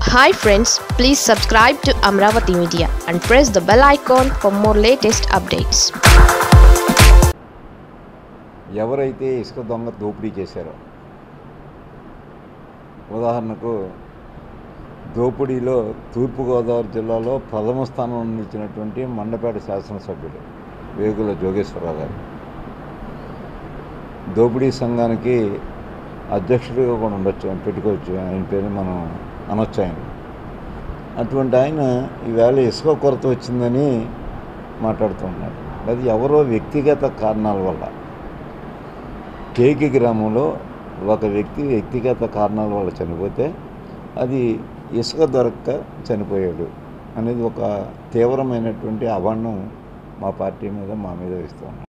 hi friends please subscribe to Amaravati media and press the bell icon for more latest updates ఎవరైతే ఇసుక దొంగ దోపిడీ చేశారో ఉదాహరణకు దోపిడీలో తూర్పుగోదావరి జిల్లాలో ప్రథమ స్థానం నిలిచినటువంటి మండపేట శాసనసభ్యుడు వేగుల జోగేశ్వరరావు గారు దోపిడీ సంఘానికి అధ్యక్షుడిగా కూడా ఉండొచ్చు పెట్టుకోవచ్చు ఆయన పేరు మనం అనొచ్చు ఆయన అటువంటి ఆయన ఈవేళ ఇసుక కొరత వచ్చిందని మాట్లాడుతున్నాడు అది ఎవరో వ్యక్తిగత కారణాల వల్ల కేకి గ్రామంలో ఒక వ్యక్తి వ్యక్తిగత కారణాల వల్ల చనిపోతే అది ఇసుక దొరక్క చనిపోయాడు అనేది ఒక తీవ్రమైనటువంటి అభండం మా పార్టీ మీద మా మీద వేస్తున్నాం